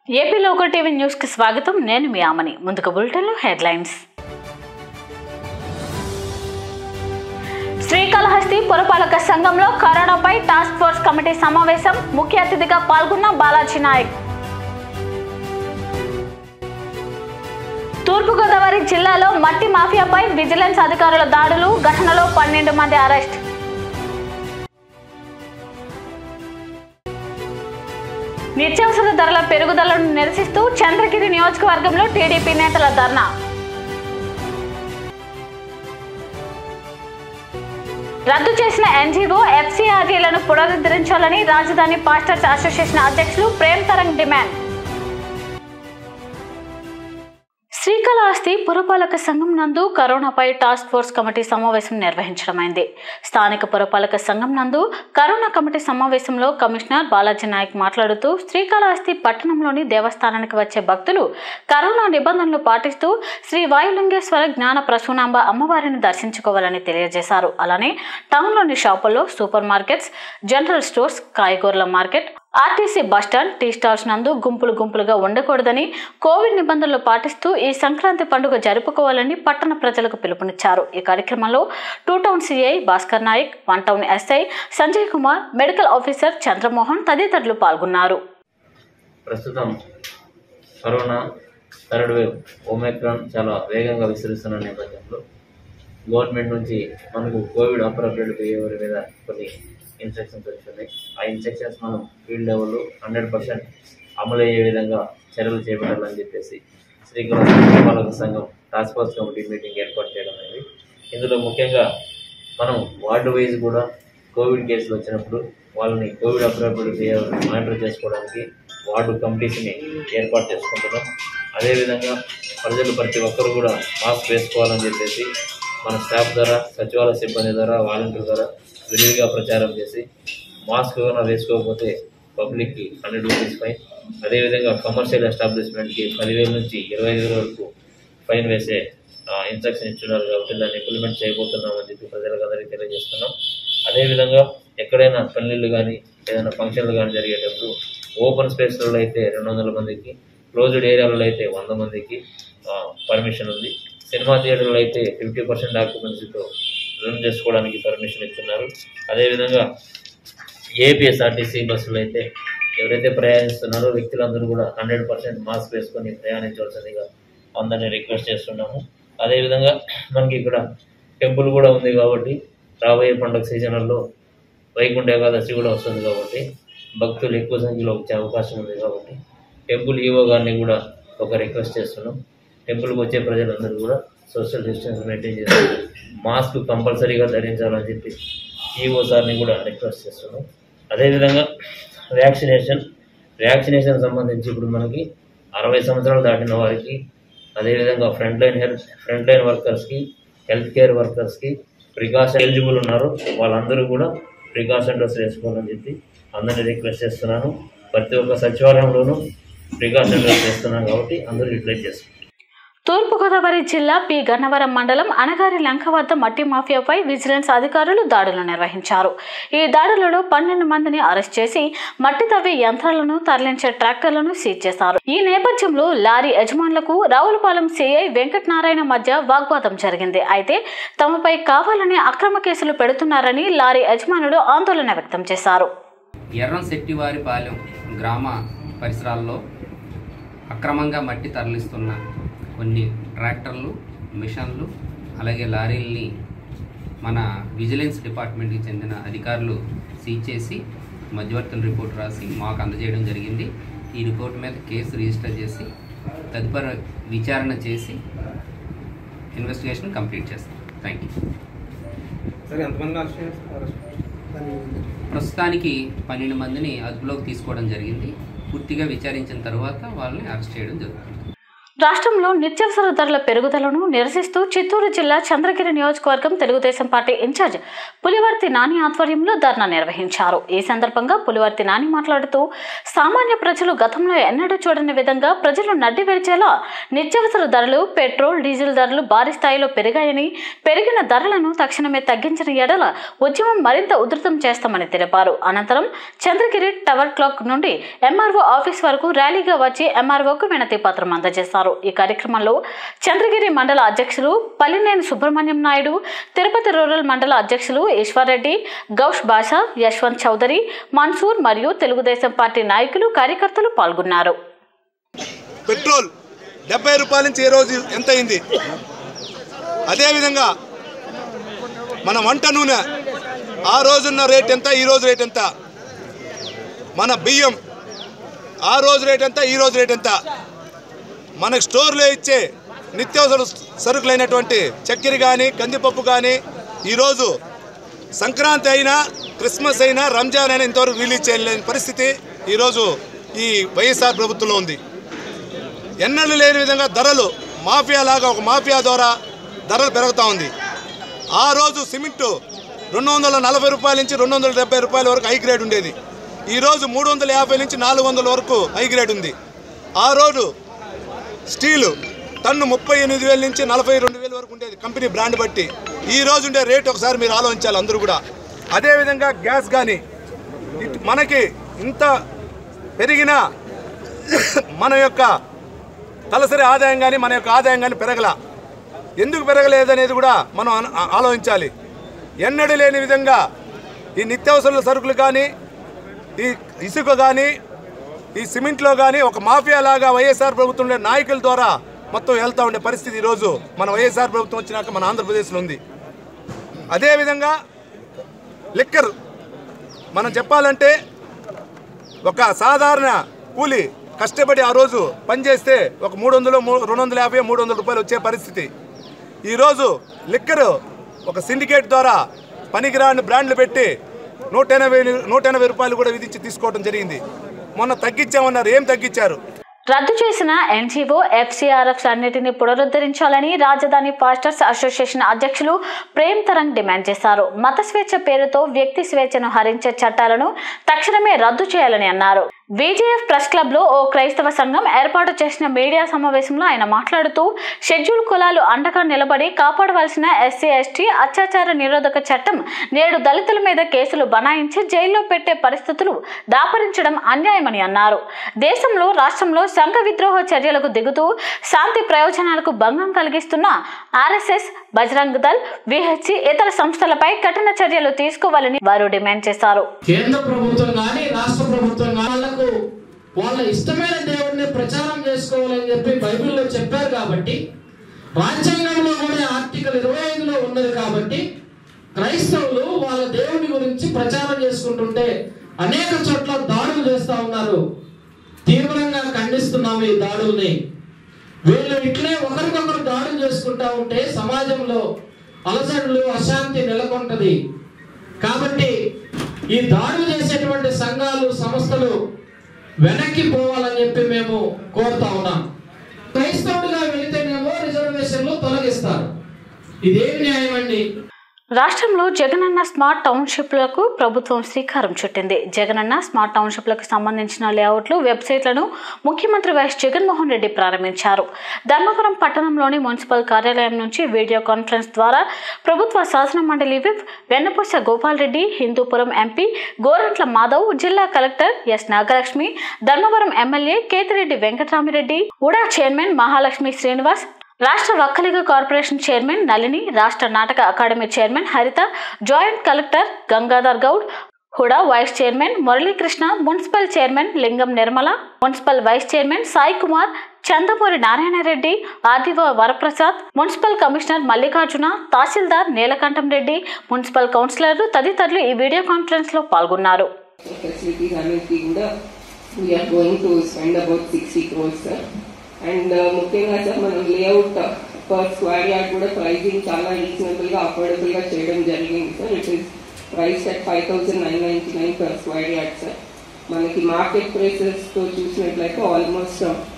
AP local TV news కి స్వాగతం నేను మీ ఆమని ముందుకు బులెటిన్లో హెడ్లైన్స్ శ్రీకాళహస్తి పురపాలక సంఘంలో కరోనాపై టాస్క్ ఫోర్స్ కమిటీ సమావేశం ముఖ్య అతిథిగా పాల్గొన్న బాలాజీ నాయక్ తూర్పుగోదావరి జిల్లాలో మట్టి మాఫియాపై విజిలెన్స్ అధికారుల దాడులు ఘటనలో పన్నెండు మంది అరెస్ట్ నిత్యావసర ధరల పెరుగుదలను నిరసిస్తూ చంద్రగిరి నియోజకవర్గంలో టీడీపీ నేతల ధర్నా రద్దు చేసిన ఎన్జీఓ ఎఫ్సీఆర్ఏలను పునరుద్ధరించాలని రాజధాని పాస్టర్స్ అసోసియేషన్ అధ్యక్షులు ప్రేమ్ తరంగ్ డిమాండ్ శ్రీకాళహస్తి పురపాలక సంఘం నందు కరోనాపై టాస్క్ ఫోర్స్ కమిటీ సమావేశం నిర్వహించడమైంది స్థానిక పురపాలక సంఘం నందు కరోనా కమిటీ సమావేశంలో కమిషనర్ బాలాజీ నాయక్ మాట్లాడుతూ శ్రీకాళహస్తి పట్టణంలోని దేవస్థానానికి వచ్చే భక్తులు కరోనా నిబంధనలు పాటిస్తూ శ్రీ వాయులింగేశ్వర జ్ఞాన ప్రసూనాంబ అమ్మవారిని దర్శించుకోవాలని తెలియజేశారు అలానే టౌన్లోని షాపుల్లో సూపర్ మార్కెట్స్ జనరల్ స్టోర్స్ కాయగూరల market RTC bus stand tea stalls నందు గుంపులు గుంపులుగా ఉండకూడదని కోవిడ్ నిబంధనలు పాటిస్తూ ఈ సంక్రాంతి పండుగ జరుపుకోవాలని పట్టణ ప్రజలకు పిలుపునిచ్చారు ఈ కార్యక్రమంలో two town CI Bhaskar Nayak one town SI Sanjay Kumar medical officer Chandramohan తదితరులు పాల్గొన్నారు ప్రస్తుతం కరోనా థర్డ్ వేవ్ ఓమైక్రాన్ చాలా వేగంగా విస్తరిస్తున్న నేపథ్యంలో గవర్నమెంట్ నుంచి మనకు కోవిడ్ అప్రోప్రియట్ బిహేవియర్ మీద కొన్ని ఇన్స్ట్రక్షన్స్ వచ్చినాయి ఆ ఇన్స్ట్రక్షన్స్ మనం ఫీల్డ్ లెవెల్లో హండ్రెడ్ పర్సెంట్ అమలు అయ్యే విధంగా చర్యలు చేపట్టాలని చెప్పేసి శ్రీకాళహస్తి పాలక సంఘం టాస్క్ ఫోర్స్ కమిటీ మీటింగ్ ఏర్పాటు చేయడం అనేది ఇందులో ముఖ్యంగా మనం వార్డు వైజ్ కూడా కోవిడ్ కేసులు వచ్చినప్పుడు వాళ్ళని కోవిడ్ అప్రోప్రియట్ బిహేవియర్ మానిటర్ చేసుకోవడానికి వార్డు కమిటీస్ని ఏర్పాటు చేసుకుంటున్నాం అదేవిధంగా ప్రజలు ప్రతి ఒక్కరు కూడా మాస్క్ వేసుకోవాలని చెప్పేసి మన స్టాఫ్ ద్వారా సచివాలయ సిబ్బంది ద్వారా వాలంటీర్ ద్వారా విరివిగా ప్రచారం చేసి మాస్క్ కనుక వేసుకోకపోతే పబ్లిక్కి హండ్రెడ్ రూపీస్ ఫైన్ అదేవిధంగా కమర్షియల్ ఎస్టాబ్లిష్మెంట్కి పదివేల నుంచి ఇరవై ఐదు వేల వరకు ఫైన్ వేసే ఇన్స్ట్రక్షన్ ఇచ్చున్నారు కాబట్టి దాన్ని ఇంప్లిమెంట్ చేయబోతున్నామని చెప్పి ప్రజలకు అందరికీ తెలియజేస్తున్నాం అదేవిధంగా ఎక్కడైనా పెళ్ళిళ్ళు కానీ ఏదైనా ఫంక్షన్లు కానీ జరిగేటప్పుడు ఓపెన్ స్పేస్లలో అయితే రెండు వందల మందికి క్లోజ్డ్ ఏరియాలలో అయితే వంద మందికి పర్మిషన్ ఉంది సినిమా థియేటర్లో అయితే ఫిఫ్టీ పర్సెంట్ ఆక్యుపెన్సీతో రన్ చేసుకోవడానికి పర్మిషన్ ఇస్తున్నారు అదేవిధంగా ఏపీఎస్ఆర్టీసీ బస్సులు అయితే ఎవరైతే ప్రయాణిస్తున్నారో వ్యక్తులందరూ కూడా హండ్రెడ్ పర్సెంట్ మాస్క్ వేసుకొని ప్రయాణించవలసిందిగా అందరినీ రిక్వెస్ట్ చేస్తున్నాము అదేవిధంగా మనకి ఇక్కడ టెంపుల్ కూడా ఉంది కాబట్టి రాబోయే పండుగ సీజన్లలో వైకుంఠ ఏకాదశి కూడా వస్తుంది కాబట్టి భక్తులు ఎక్కువ సంఖ్యలో వచ్చే అవకాశం ఉంది కాబట్టి టెంపుల్ ఈవో గారిని కూడా ఒక రిక్వెస్ట్ చేస్తున్నాం టెంపుల్కి వచ్చే ప్రజలందరూ కూడా సోషల్ డిస్టెన్స్ మెయింటైన్ చేస్తూ మాస్క్ కంపల్సరీగా ధరించాలని చెప్పి ఈఓ సార్ని కూడా రిక్వెస్ట్ చేస్తున్నాం అదేవిధంగా వ్యాక్సినేషన్ వ్యాక్సినేషన్ సంబంధించి ఇప్పుడు మనకి అరవై సంవత్సరాలు దాటిన వారికి అదేవిధంగా front line health front line వర్కర్స్కి హెల్త్ కేర్ వర్కర్స్కి ప్రికాషన్ ఎలిజిబుల్ ఉన్నారు వాళ్ళందరూ కూడా ప్రికాషన్ డ్రెస్ వేసుకోవాలని చెప్పి అందరినీ రిక్వెస్ట్ చేస్తున్నాను ప్రతి ఒక్క సచివాలయంలోనూ ప్రికాషన్ డ్రెస్ వేస్తున్నాం కాబట్టి అందరూ యూటిలైజ్ చేసుకుంటారు తూర్పుగోదావరి జిల్లా పి గన్నవరం మండలం అనగారి లంక వద్ద మట్టి మాఫియాపై విజిలెన్స్ అధికారులు దాడులు నిర్వహించారు ఈ దాడులలో పన్నెండు మందిని అరెస్ట్ చేసి మట్టి తవ్వే యంత్రాలను తరలించే ట్రాక్టర్లను సీజ్ చేశారు ఈ నేపథ్యంలో లారీ యజమానులకు రావులపాలెం సిఐ వెంకటనారాయణ మధ్య వాగ్వాదం జరిగింది అయితే తమపై కావాలని అక్రమ కేసులు పెడుతున్నారని లారీ యజమానులు ఆందోళన వ్యక్తం చేశారు ఎర్రంశెట్టివారిపాలెం గ్రామ పరిసరాల్లో అక్రమంగా మట్టి తరలిస్తున్న కొన్ని ట్రాక్టర్లు మిషన్లు అలాగే లారీల్ని మన విజిలెన్స్ డిపార్ట్మెంట్కి చెందిన అధికారులు సీజ్ చేసి మధ్యవర్తుల రిపోర్ట్ రాసి మాకు అందజేయడం జరిగింది ఈ రిపోర్ట్ మీద కేసు రిజిస్టర్ చేసి తదుపరి విచారణ చేసి ఇన్వెస్టిగేషన్ కంప్లీట్ చేస్తాం థ్యాంక్ యూ సరే ఎంతమంది అరెస్ట్ చేస్తారు అరెస్ట్ ప్రస్తుతానికి పన్నెండు మందిని అదుపులోకి తీసుకోవడం జరిగింది పూర్తిగా విచారించిన తర్వాత వాళ్ళని అరెస్ట్ చేయడం జరుగుతుంది రాష్ట్రంలో నిత్యావసర ధరల పెరుగుదలను నిరసిస్తూ చిత్తూరు జిల్లా చంద్రగిరి నియోజకవర్గం తెలుగుదేశం పార్టీ ఇన్ఛార్జ్ పులివర్తి నాని ఆధ్వర్యంలో ధర్నా నిర్వహించారు ఈ సందర్భంగా పులివర్తి నాని మాట్లాడుతూ సామాన్య ప్రజలు గతంలో ఎన్నడూ చూడని విధంగా ప్రజలు నడ్డి విరిచేలా నిత్యావసర ధరలు పెట్రోల్ డీజిల్ ధరలు భారీ స్థాయిలో పెరిగాయని పెరిగిన ధరలను తక్షణమే తగ్గించిన ఎడల ఉద్యమం మరింత ఉధృతం చేస్తామని తెలిపారు అనంతరం చంద్రగిరి టవర్ క్లాక్ నుండి ఎంఆర్ఓ ఆఫీస్ వరకు ర్యాలీగా వచ్చి ఎంఆర్ఓకు వినతి పత్రం అందజేశారు ఈ కార్యక్రమంలో చంద్రగిరి మండల అధ్యక్షులు పల్లినేని సుబ్రహ్మణ్యం నాయుడు తిరుపతి రూరల్ మండల అధ్యక్షులు ఈశ్వర్రెడ్డి గౌష్ బాషా యశ్వంత్ చౌదరి మన్సూర్ మరియు తెలుగుదేశం పార్టీ నాయకులు కార్యకర్తలు పాల్గొన్నారు పెట్రోల్ డెబ్బై రూపాయల నుంచి ఈ రోజు ఎంత అయింది అదేవిధంగా మన వంట నూనె ఆ రోజున్న రేట్ ఎంత ఈ రోజు రేట్ ఎంత మన బియ్యం ఆ రోజు రేట్ ఎంత ఈ రోజు రేట్ ఎంత మనకు స్టోర్లో ఇచ్చే నిత్యావసర సరుకులైనటువంటి చక్కెర కానీ కందిపప్పు కానీ ఈరోజు సంక్రాంతి అయినా క్రిస్మస్ అయినా రంజాన్ అయినా ఇంతవరకు రిలీజ్ చేయలేని పరిస్థితి ఈరోజు ఈ వైఎస్ఆర్ ప్రభుత్వంలో ఉంది ఎన్నడూ లేని విధంగా ధరలు మాఫియా లాగా ఒక మాఫియా ద్వారా ధరలు పెరుగుతూ ఉంది ఆ రోజు సిమెంటు రెండు వందల నలభై రూపాయల నుంచి రెండు వందల డెబ్బై రూపాయల వరకు హై గ్రేడ్ ఉండేది ఈరోజు మూడు వందల యాభై నుంచి నాలుగు వందల వరకు హై గ్రేడ్ ఉంది ఆ రోజు స్టీలు టన్ను ముప్పై ఎనిమిది వేల నుంచి నలభై రెండు వేల వరకు ఉండేది కంపెనీ బ్రాండ్ బట్టి ఈ రోజు ఉండే రేట్ ఒకసారి మీరు ఆలోచించాలి అందరూ కూడా అదేవిధంగా గ్యాస్ కానీ ఇట్- మనకి ఇంత పెరిగిన మన యొక్క తలసరి ఆదాయం కానీ మన యొక్క ఆదాయం కానీ పెరగల ఎందుకు పెరగలేదనేది కూడా మనం అన- ఆ- ఆలోచించాలి ఎన్నడూ లేని విధంగా ఈ నిత్యావసరాల సరుకులు కానీ ఈ ఇసుక కానీ ఈ సిమెంట్లో కానీ ఒక మాఫియా లాగా వైఎస్ఆర్ ప్రభుత్వం ఉండే నాయకుల ద్వారా మొత్తం వెళ్తూ ఉండే పరిస్థితి ఈరోజు మన వైఎస్ఆర్ ప్రభుత్వం వచ్చినాక మన ఆంధ్రప్రదేశ్లో ఉంది అదేవిధంగా లిక్కర్ మనం చెప్పాలంటే ఒక సాధారణ కూలి కష్టపడి ఆ రోజు పనిచేస్తే ఒక మూడు వందలు మూ- రెండు వందల యాభై మూడు వందల రూపాయలు వచ్చే పరిస్థితి ఈరోజు లిక్కర్ ఒక సిండికేట్ ద్వారా పనికిరాని బ్రాండ్లు పెట్టి నూట ఎనభై నూట ఎనభై రూపాయలు కూడా విధించి తీసుకోవడం జరిగింది మొన్న తగ్గించామన్నారు ఏం తగ్గించారు రద్దు చేసిన ఎన్జీఓ ఎఫ్సీఆర్ఎఫ్ అన్నిటిని పునరుద్ధరించాలని రాజధాని పాస్టర్స్ అసోసియేషన్ అధ్యక్షులు ప్రేమ్ తరంగ్ డిమాండ్ చేశారు మత స్వేచ్ఛ పేరుతో వ్యక్తి స్వేచ్ఛను హరించే చట్టాలను తక్షణమే రద్దు చేయాలని అన్నారు విజేఎఫ్ ప్రెస్ క్లబ్ లో ఓ క్రైస్తవ సంఘం ఏర్పాటు చేసిన మీడియా సమావేశంలో ఆయన మాట్లాడుతూ షెడ్యూల్ కులాలు అండగా నిలబడి కాపాడవలసిన ఎస్సీ ఎస్టీ అత్యాచార నిరోధక చట్టం నేడు దళితుల మీద కేసులు బనాయించి జైల్లో పెట్టే పరిస్థితులు దాపరించడం అన్యాయమని అన్నారు దేశంలో రాష్ట్రంలో సంఘ విద్రోహ చర్యలకు దిగుతూ శాంతి ప్రయోజనాలకు భంగం కలిగిస్తున్న ఆర్ఎస్ఎస్ బజరంగ్ దళ్ విహెచ్సి ఇతర సంస్థలపై కఠిన చర్యలు తీసుకోవాలని వారు డిమాండ్ చేశారు కేంద్ర ప్రభుత్వం కానీ రాష్ట్ర ప్రభుత్వం కానీ వాళ్ళకు వాళ్ళ ఇష్టమైన దేవుడిని ప్రచారం చేసుకోవాలని చెప్పి బైబిల్లో చెప్పారు కాబట్టి రాజ్యాంగంలో కూడా ఆర్టికల్ ఇరవై ఐదులో ఉన్నది కాబట్టి క్రైస్తవులు వాళ్ళ దేవుని గురించి ప్రచారం చేసుకుంటుంటే అనేక చోట్ల దాడులు చేస్తా ఉన్నారు తీవ్రంగా ఖండిస్తున్నాము ఈ దాడుల్ని వీళ్ళు ఇట్లే ఒకరికొకరు దాడులు చేసుకుంటా ఉంటే సమాజంలో అలసడులు అశాంతి నెలకొంటది కాబట్టి ఈ దాడులు చేసేటువంటి సంఘాలు సంస్థలు వెనక్కి పోవాలని చెప్పి మేము కోరుతా ఉన్నాం క్రైస్తవుడిగా వెళితేనేమో రిజర్వేషన్లు తొలగిస్తారు ఇదేమి న్యాయం అండి రాష్ట్రంలో జగనన్న స్మార్ట్ టౌన్షిప్లకు ప్రభుత్వం శ్రీకారం చుట్టింది జగనన్న స్మార్ట్ టౌన్షిప్లకు సంబంధించిన లేఅవుట్లు వెబ్సైట్లను ముఖ్యమంత్రి వైఎస్ జగన్మోహన్ రెడ్డి ప్రారంభించారు ధర్మవరం పట్టణంలోని మున్సిపల్ కార్యాలయం నుంచి వీడియో కాన్ఫరెన్స్ ద్వారా ప్రభుత్వ శాసన మండలి విప్ వెన్నపూస గోపాల్ రెడ్డి హిందూపురం ఎంపీ గోరంట్ల మాధవ్ జిల్లా collector S Nagalakshmi Dharmavaram MLA Kethireddy Venkatarami Reddy UDA chairman Mahalakshmi Srinivas రాష్ట్ర వక్కలిగ కార్పొరేషన్ చైర్మన్ నళిని రాష్ట్ర నాటక academy chairman Haritha joint collector Gangadhar Goud HUDA vice chairman Muralikrishna municipal chairman Lingam Nirmala municipal vice chairman Sai Kumar Chandamuri Narayana Reddy ఆదివ Varaprasad municipal commissioner Mallikarjuna tahsildar Neelakantam Reddy municipal కౌన్సిలర్లు తదితరులు ఈ వీడియో కాన్ఫరెన్స్ లో పాల్గొన్నారు facilities అన్నిటికీ కూడా we're going to spend about sixty crores sir and ముఖ్యంగా సార్ మనం లేఅవుట్ పర్ స్క్వేర్ యార్డ్ కూడా ప్రైజింగ్ చాలా రీజనబుల్ గా అఫోర్డబుల్ గా చేయడం జరిగింది sir it is price at five thousand nine ninety nine per square yard sir మనకి మార్కెట్ ప్రైసెస్ తో చూసినట్లయితే almost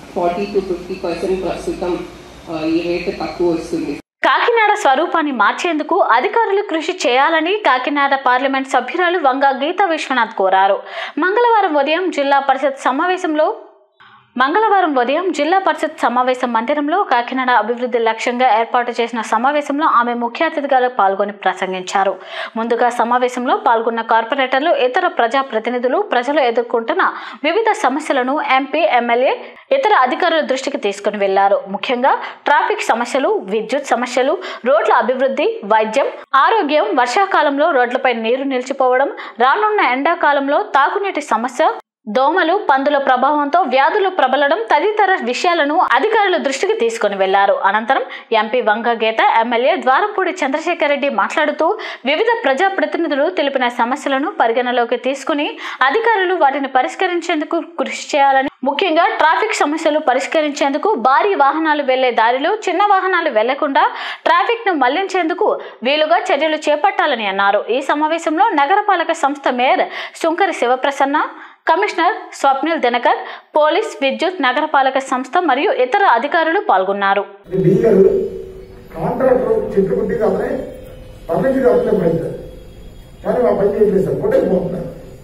forty to fifty percent ప్రస్తుతం ఆ, ఈ రేటు తక్కువ వస్తుంది కాకినాడ స్వరూపాన్ని మార్చేందుకు అధికారులు కృషి చేయాలని కాకినాడ పార్లమెంట్ సభ్యురాలు వంగ గీతా విశ్వనాథ్ కోరారు మంగళవారం ఉదయం జిల్లా పరిషత్ సమావేశంలో మంగళవారం ఉదయం జిల్లా పరిషత్ సమావేశ మందిరంలో కాకినాడ అభివృద్ధి లక్ష్యంగా ఏర్పాటు చేసిన సమావేశంలో ఆమె ముఖ్య అతిథిగా పాల్గొని ప్రసంగించారు ముందుగా సమావేశంలో పాల్గొన్న కార్పొరేటర్లు ఇతర ప్రజా ప్రతినిధులు ప్రజలు ఎదుర్కొంటున్న వివిధ సమస్యలను ఎంపీ ఎమ్మెల్యే ఇతర అధికారుల దృష్టికి తీసుకుని వెళ్లారు ముఖ్యంగా ట్రాఫిక్ సమస్యలు విద్యుత్ సమస్యలు రోడ్ల అభివృద్ధి వైద్యం ఆరోగ్యం వర్షాకాలంలో రోడ్లపై నీరు నిలిచిపోవడం రానున్న ఎండాకాలంలో తాగునీటి సమస్య దోమలు పందుల ప్రభావంతో వ్యాధులు ప్రబలడం తదితర విషయాలను అధికారుల దృష్టికి తీసుకుని వెళ్లారు అనంతరం ఎంపీ వంగ గీత ఎమ్మెల్యే ద్వారంపూడి చంద్రశేఖర్ రెడ్డి మాట్లాడుతూ వివిధ ప్రజా ప్రతినిధులు తెలిపిన సమస్యలను పరిగణలోకి తీసుకుని అధికారులు వాటిని పరిష్కరించేందుకు కృషి చేయాలని ముఖ్యంగా ట్రాఫిక్ సమస్యలు పరిష్కరించేందుకు భారీ వాహనాలు వెళ్లే దారిలో చిన్న వాహనాలు వెళ్లకుండా ట్రాఫిక్ ను మళ్లించేందుకు వీలుగా చర్యలు చేపట్టాలని అన్నారు ఈ సమావేశంలో నగరపాలక సంస్థ mayor Sunkari Sivaprasanna commissioner Swapnil Dinakar police విద్యుత్ నగరపాలక సంస్థ మరియు ఇతర అధికారులు పాల్గొన్నారు డీలర్ కాంట్రాక్టర్ చెట్టు కుట్టి కాదని పర్మిషన్ అప్లై పడింది కానీ మా పని చేయట్లేదు సార్ కొట్టకపోతున్నారు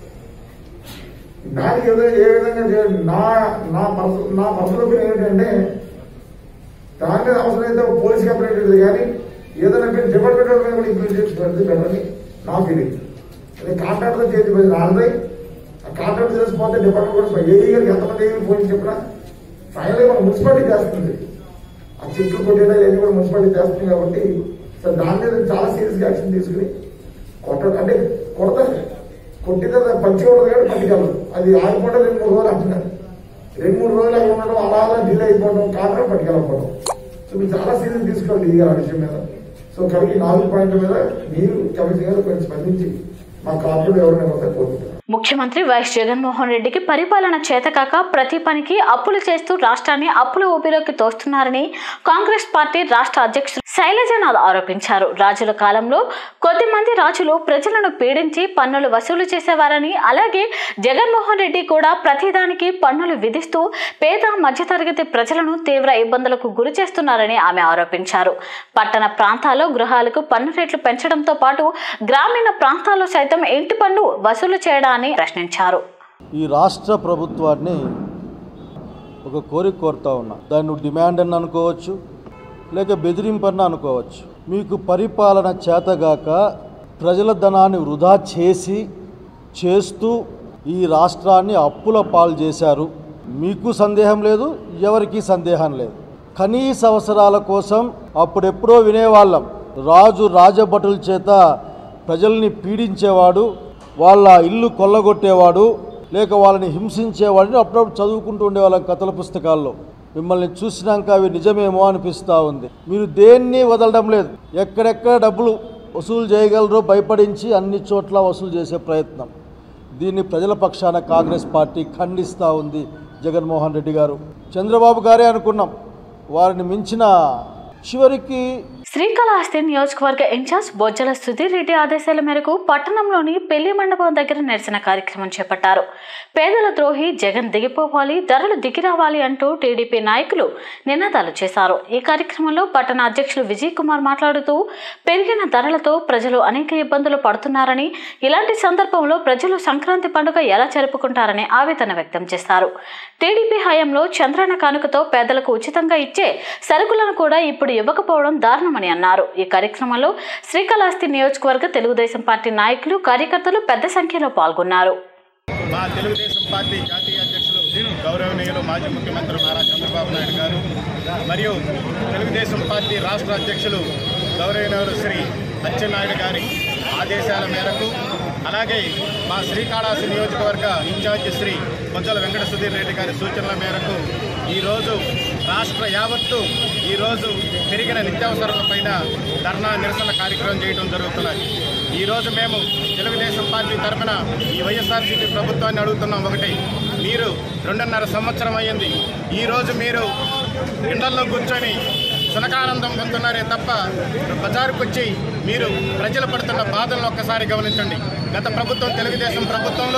దానికి ఏదో ఏ విధంగా చేయాలి? నా నా మనసు నా మనసులో ఏంటంటే దాని మీద అవసరమైతే పోలీస్ కంప్లైంట్ లేదు కానీ ఏదైనా మీరు డిపార్ట్మెంట్ వాళ్ళ మీద కూడా ఇంప్లిమెంట్ చేసి పెడితే బెటర్ని నా ఫీలింగ్ అదే కాంట్రాక్టర్ చేతి పది నాలుగు ఆ కాంట్రాక్ట్ చేసిపోతే డిపార్ట్మెంట్ కూడా ఏ గారికి ఎంతమంది ఏ ఫోన్ చెప్పినా ఫైనల్ మన మున్సిపాలిటీ చేస్తుంది ఆ చెట్లు కొట్టేలా ఇవన్నీ కూడా మున్సిపాలిటీ చేస్తుంది కాబట్టి సో దాని మీద చాలా సీరియస్ యాక్షన్ తీసుకుని కొట్ట అంటే కొడతారు కొట్టిన తర్వాత పంచి ఉండదు కానీ పట్టుకెళ్ళదు అది ఆగిపోవడం రెండు మూడు రోజులు అంటున్నారు రెండు మూడు రోజులు అలా ఉండడం అలా అలా డిలే అయిపోవడం కారణం పట్టుకెళ్ళకపోవడం సో మీరు చాలా సీరియస్ తీసుకోవాలి ఈ ఆ విషయం మీద సో కలిగి నాలుగు పాయింట్ల మీద మీరు కమిషన్ గారు కొంచెం స్పందించి మా కార్పొరేట్ ఎవరైనా వస్తే కోరుకుంటున్నారు ముఖ్యమంత్రి వైఎస్ జగన్మోహన్ రెడ్డికి పరిపాలన చేతకాక ప్రతి పనికి అప్పులు చేస్తూ రాష్ట్రాన్ని అప్పుల ఊపిలోకి తోస్తున్నారని కాంగ్రెస్ పార్టీ రాష్ట్ర అధ్యక్షులు శైలజనాథ్ ఆరోపించారు రాజుల కాలంలో కొద్దిమంది రాజులు ప్రజలను పీడించి పన్నులు వసూలు చేసేవారని అలాగే జగన్మోహన్ రెడ్డి కూడా ప్రతిదానికి పన్నులు విధిస్తూ పేద మధ్యతరగతి ప్రజలను తీవ్ర ఇబ్బందులకు గురి చేస్తున్నారని ఆమె ఆరోపించారు పట్టణ ప్రాంతాల్లో గృహాలకు పన్ను రేట్లు పెంచడంతో పాటు గ్రామీణ ప్రాంతాల్లో సైతం ఇంటి పన్ను వసూలు చేయడాన్ని ప్రశ్నించారు ఈ రాష్ట్ర ప్రభుత్వాన్ని ఒక కోరిక కోరుతా ఉన్నా దాన్ని నువ్వు డిమాండ్ అని అనుకోవచ్చు లేక బెదిరింపని అనుకోవచ్చు మీకు పరిపాలన చేతగాక ప్రజల ధనాన్ని వృధా చేసి చేస్తూ ఈ రాష్ట్రాన్ని అప్పుల పాలు చేశారు మీకు సందేహం లేదు ఎవరికీ సందేహం లేదు కనీస అవసరాల కోసం అప్పుడెప్పుడో వినేవాళ్ళం రాజు రాజభటుల చేత ప్రజల్ని పీడించేవాడు వాళ్ళ ఇల్లు కొల్లగొట్టేవాడు లేక వాళ్ళని హింసించేవాడిని అప్పుడప్పుడు చదువుకుంటూ ఉండేవాళ్ళం కథల పుస్తకాల్లో మిమ్మల్ని చూసినాక అవి నిజమేమో అనిపిస్తూ ఉంది మీరు దేన్ని వదలడం లేదు ఎక్కడెక్కడ డబ్బులు వసూలు చేయగలరో భయపడించి అన్ని చోట్ల వసూలు చేసే ప్రయత్నం దీన్ని ప్రజల పక్షాన కాంగ్రెస్ పార్టీ ఖండిస్తూ ఉంది జగన్మోహన్ రెడ్డి గారు చంద్రబాబు గారే అనుకున్నాం వారిని మించిన చివరికి శ్రీకాళహస్తి నియోజకవర్గ ఇన్ఛార్జ్ బొజ్జల సుధీర్ రెడ్డి ఆదేశాల మేరకు పట్టణంలోని పెళ్లి మండపం దగ్గర నిరసన కార్యక్రమం చేపట్టారు పేదల ద్రోహి జగన్ దిగిపోవాలి ధరలు దిగి రావాలి అంటూ టీడీపీ నాయకులు నినాదాలు చేశారు ఈ కార్యక్రమంలో పట్టణ అధ్యక్షులు విజయ్ కుమార్ మాట్లాడుతూ పెరిగిన ధరలతో ప్రజలు అనేక ఇబ్బందులు పడుతున్నారని ఇలాంటి సందర్భంలో ప్రజలు సంక్రాంతి పండుగ ఎలా జరుపుకుంటారని ఆవేదన వ్యక్తం చేశారు టీడీపీ హయాంలో చంద్రన్న కానుకతో పేదలకు ఉచితంగా ఇచ్చే సరుకులను కూడా ఇప్పుడు ఇవ్వకపోవడం దారుణమని అన్నారు ఈ కార్యక్రమంలో శ్రీకాళహస్తి నియోజకవర్గ తెలుగుదేశం పార్టీ నాయకులు కార్యకర్తలు పెద్ద సంఖ్యలో పాల్గొన్నారు మా తెలుగుదేశం పార్టీ జాతీయ అధ్యక్షులు గౌరవనీయులు మాజీ ముఖ్యమంత్రి నారా చంద్రబాబు నాయుడు గారు మరియు తెలుగుదేశం పార్టీ రాష్ట్ర అధ్యక్షులు గౌరవనీయులు శ్రీ అచ్చెన్నాయుడు గారి ఆదేశాల మేరకు అలాగే మా శ్రీకాళహస్తి నియోజకవర్గ ఇన్ఛార్జి శ్రీ కొంచెల వెంకట సుధీర్ రెడ్డి గారి సూచనల మేరకు ఈరోజు రాష్ట్ర యావత్తు ఈరోజు పెరిగిన నిత్యావసరాలపైన ధర్నా నిరసన కార్యక్రమం చేయడం జరుగుతున్నది ఈరోజు మేము తెలుగుదేశం పార్టీ తరఫున ఈ వైఎస్ఆర్సీపీ ప్రభుత్వాన్ని అడుగుతున్నాం ఒకటి మీరు రెండున్నర సంవత్సరం అయ్యింది ఈరోజు మీరు ఎండల్లో కూర్చొని సునకానందం పొందుతున్నారే తప్ప బజారుకు వచ్చి మీరు ప్రజలు పడుతున్న బాధలను ఒక్కసారి గమనించండి గత ప్రభుత్వం తెలుగుదేశం ప్రభుత్వంలో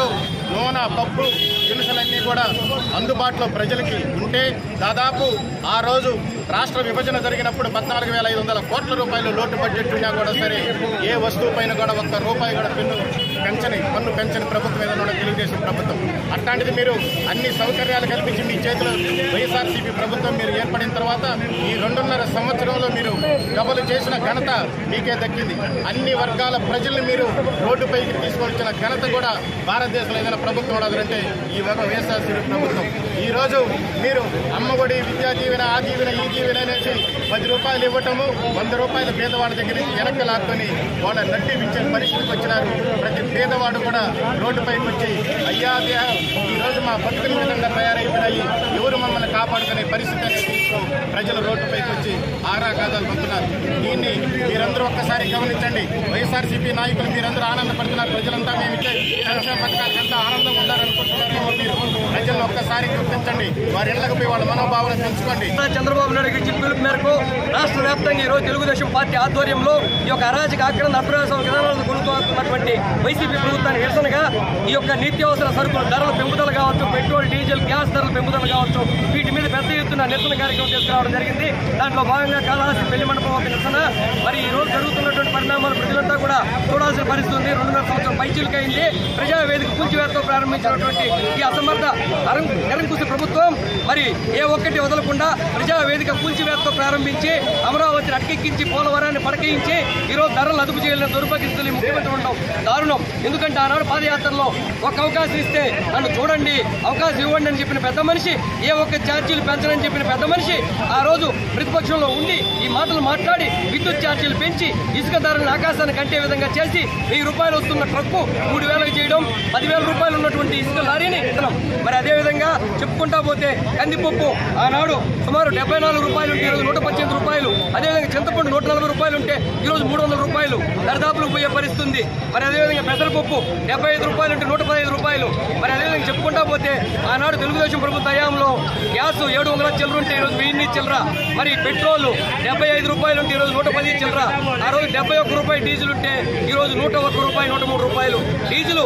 నూనె పప్పు దినుసులన్నీ కూడా అందుబాటులో ప్రజలకి ఉంటే దాదాపు ఆ రోజు రాష్ట్ర విభజన జరిగినప్పుడు పద్నాలుగు వేల ఐదు వందల కోట్ల రూపాయలు లోటు బడ్జెట్ ఉన్నా కూడా సరే ఏ వస్తువు పైన కూడా ఒక్క రూపాయి కూడా పెన్ను పెంచని పన్ను పెంచని ప్రభుత్వం ఏదైనా ఉన్న తెలుగుదేశం ప్రభుత్వం అట్లాంటిది మీరు అన్ని సౌకర్యాలు కల్పించి మీ చేతిలో వైఎస్ఆర్సీపీ ప్రభుత్వం మీరు ఏర్పడిన తర్వాత ఈ రెండున్నర సంవత్సరంలో మీరు డబ్బులు చేసిన ఘనత మీకే దక్కింది అన్ని వర్గాల ప్రజల్ని మీరు రోడ్డుపైకి తీసుకొచ్చిన ఘనత కూడా భారతదేశంలో ఏదైనా ప్రభుత్వం ఉండదంటే ఈ ఒక వైఎస్ఆర్సీపీ ప్రభుత్వం ఈ రోజు మీరు అమ్మఒడి విద్యా దీవెన ఆ దీవెన ఈ దీవెన అనేసి పది రూపాయలు ఇవ్వటము వంద రూపాయల పేదవాడి దగ్గర నుంచి వెనక్కి లాక్కొని వాళ్ళ నడ్డి వించే పరిస్థితికి వచ్చినారు ప్రతి పేదవాడు కూడా రోడ్డుపైకి వచ్చి అయ్యా అయ్యా, ఈ రోజు మా బతుకుల విధంగా తయారైపోయినాయి ఎవరు మమ్మల్ని కాపాడుకునే పరిస్థితి అనేది తీసుకో ప్రజలు రోడ్డుపైకి వచ్చి ఆరా కాదాలు పంపుతున్నారు దీన్ని మీరందరూ ఒక్కసారి గమనించండి వైఎస్ఆర్సీపీ నాయకులు మీరందరూ ఆనందపడుతున్నారు ప్రజలంతా మేము ఇచ్చే సంక్షేమ పథకాలకు ఎంత ఆనందం ఉండాలనుకుంటున్నారేమో మీరు ప్రజలను ఒక్కసారి గుర్తించండి వారి ఇళ్లకు పోయి వాళ్ళ మనోభావన పెంచుకోండి చంద్రబాబు నాయుడు గారి ఇచ్చిన పిలుపు మేరకు రాష్ట్ర వ్యాప్తంగా ఈ రోజు తెలుగుదేశం పార్టీ ఆధ్వర్యంలో ఈ యొక్క అరాజక ఆక్రమణ అప్రవేశం విధానాలను కొనుక్కోతున్నటువంటి వైసీపీ ప్రభుత్వానికి నిరసనగా ఈ యొక్క నిత్యావసర సరుకుల ధరల పెంపుదల కావచ్చు పెట్రోల్ డీజిల్ గ్యాస్ ధరల పెంపుదల కావచ్చు వీటి మీద పెద్ద ఎత్తున నిరసన కార్యక్రమం తీసుకురావడం జరిగింది దాంట్లో భాగంగా కాళహస్తి పెళ్లి మండపం ఒక నిరసన మరి ఈ రోజు జరుగుతున్నటువంటి పరిణామాలు ప్రజలంతా కూడా చూడాల్సిన పరిస్థితి ఉంది రెండున్నర సంవత్సరం పైచీలకైంది ప్రజావేదిక కూల్చివేతతో ప్రారంభించినటువంటి ఈ అసమర్థ అరం- నిరంకుశ ప్రభుత్వం మరి ఏ ఒక్కటి వదలకుండా ప్రజావేదిక కూల్చివేతతో ప్రారంభించి అమరావతిని అటకెక్కించి పోలవరాన్ని పడకేయించి ఈరోజు ధరలు అదుపు చేయలేని దుర్భగిస్తులు ముఖ్యమంత్రి ఉండడం దారుణం ఎందుకంటే ఆనాడు పాదయాత్రలో ఒక అవకాశం ఇస్తే నన్ను చూడండి అవకాశం ఇవ్వండి అని చెప్పిన పెద్ద మనిషి ఏ ఒక్క ఛార్జీలు పెంచనని చెప్పిన పెద్ద మనిషి ఆ రోజు ప్రతిపక్షంలో ఉండి ఈ మాటలు మాట్లాడి విద్యుత్ ఛార్జీలు పెంచి ఇసుక ధరలను ఆకాశాన్ని కంటే విధంగా చేసి వెయ్యి రూపాయలు వస్తున్న ట్రక్కు మూడు వేలకు చేయడం పదివేల రూపాయలు ఉన్నటువంటి ఇసుక లారీని ఇస్తున్నాం మరి అదే విధంగా చెప్పుకుంటా పోతే కందిపప్పు ఆనాడు సుమారు డెబ్బై నాలుగు రూపాయలు ఉంటే ఈరోజు నూట పద్దెనిమిది రూపాయలు అదేవిధంగా చింతపండు నూట నలభై రూపాయలు ఉంటే ఈరోజు మూడు వందల రూపాయలు దరిదాపులకు పోయే పరిస్థితి ఉంది మరి అదేవిధంగా పెసరపప్పు డెబ్బై ఐదు రూపాయలు ఉంటే నూట పదహైదు రూపాయలు మరి అదేవిధంగా చెప్పుకుంటా పోతే ఆనాడు తెలుగుదేశం ప్రభుత్వ హయాంలో గ్యాస్ ఏడు వందల చిల్లర ఉంటే ఈరోజు వెయ్యి చిల్లర మరి పెట్రోల్ డెబ్బై ఐదు రూపాయలు ఉంటే ఈరోజు నూట పది చిల్లర ఆ రోజు డెబ్బై ఒక్క రూపాయి డీజిల్ ఉంటే ఈరోజు నూట ఒక్క రూపాయి నూట మూడు రూపాయలు డీజిల్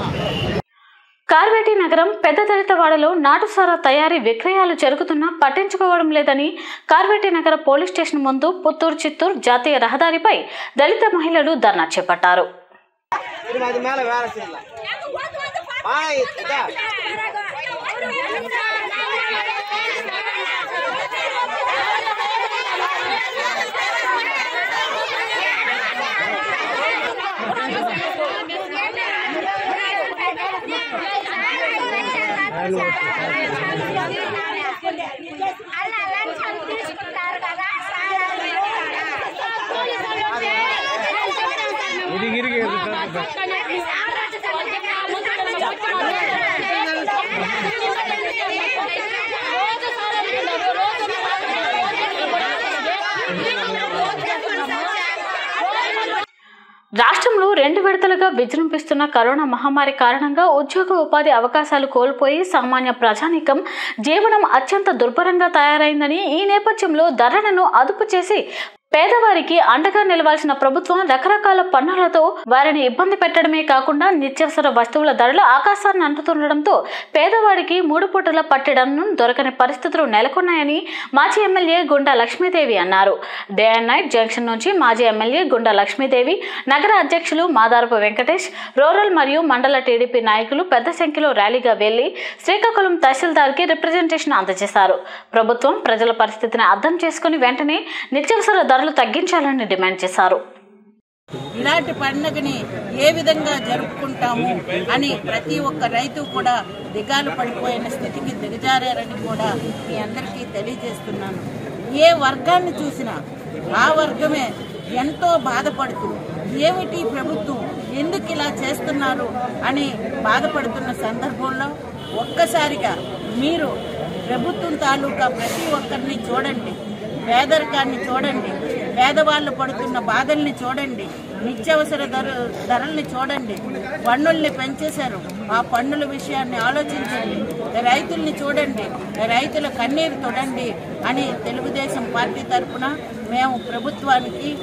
కార్వేటి నగరం పెద్ద దళితవాడలో నాటుసారా తయారీ విక్రయాలు జరుగుతున్నా పట్టించుకోవడం లేదని కార్వేటి నగర పోలీస్ స్టేషన్ ముందు పుత్తూరు చిత్తూరు జాతీయ రహదారిపై దళిత మహిళలు ధర్నా చేపట్టారు రాష్ట్రంలో రెండు విడతలుగా విజృంభిస్తున్న కరోనా మహమ్మారి కారణంగా ఉద్యోగ ఉపాధి అవకాశాలు కోల్పోయి సామాన్య ప్రజానీకం జీవనం అత్యంత దుర్భరంగా తయారైందని ఈ నేపథ్యంలో ధరలను అదుపు చేసి పేదవారికి అండగా నిలవాల్సిన ప్రభుత్వం రకరకాల పన్నులతో వారిని ఇబ్బంది పెట్టడమే కాకుండా నిత్యావసర వస్తువుల ధరలు ఆకాశాన్ని అంటుతుండడంతో పేదవాడికి మూడు పూటల పట్టడం దొరకని పరిస్థితులు నెలకొన్నాయని మాజీ ఎమ్మెల్యే గుండా లక్ష్మీదేవి అన్నారు డే అండ్ నైట్ జంక్షన్ నుంచి మాజీ ఎమ్మెల్యే గుండా లక్ష్మీదేవి నగర అధ్యక్షులు మాదారపు వెంకటేష్ రూరల్ మరియు మండల టీడీపీ నాయకులు పెద్ద సంఖ్యలో ర్యాలీగా వెళ్లి శ్రీకాకుళం తహసీల్దార్కి రిప్రజెంటేషన్ అందజేశారు ప్రభుత్వం ప్రజల పరిస్థితిని అర్థం చేసుకుని వెంటనే నిత్యావసర ధరలు తగ్గించాలని డిమాండ్ చేశారు ఇలాంటి పండుగని ఏ విధంగా జరుపుకుంటాము అని ప్రతి ఒక్క రైతు కూడా దిగాలు పడిపోయిన స్థితికి దిగజారారని కూడా మీ అందరికీ తెలియజేస్తున్నాను ఏ వర్గాన్ని చూసినా ఆ వర్గమే ఎంతో బాధపడుతుంది ఏమిటి ఈ ప్రభుత్వం ఎందుకు ఇలా చేస్తున్నారు అని బాధపడుతున్న సందర్భంలో ఒక్కసారిగా మీరు ప్రభుత్వం తాలూకా ప్రతి ఒక్కరిని చూడండి పేదరికాన్ని చూడండి పేదవాళ్ళు పడుతున్న బాధల్ని చూడండి నిత్యావసర ధర ధరల్ని చూడండి పన్నుల్ని పెంచేశారు ఆ పన్నుల విషయాన్ని ఆలోచించండి రైతుల్ని చూడండి రైతుల కన్నీరు తొడండి అని తెలుగుదేశం పార్టీ తరఫున మేము ప్రభుత్వానికి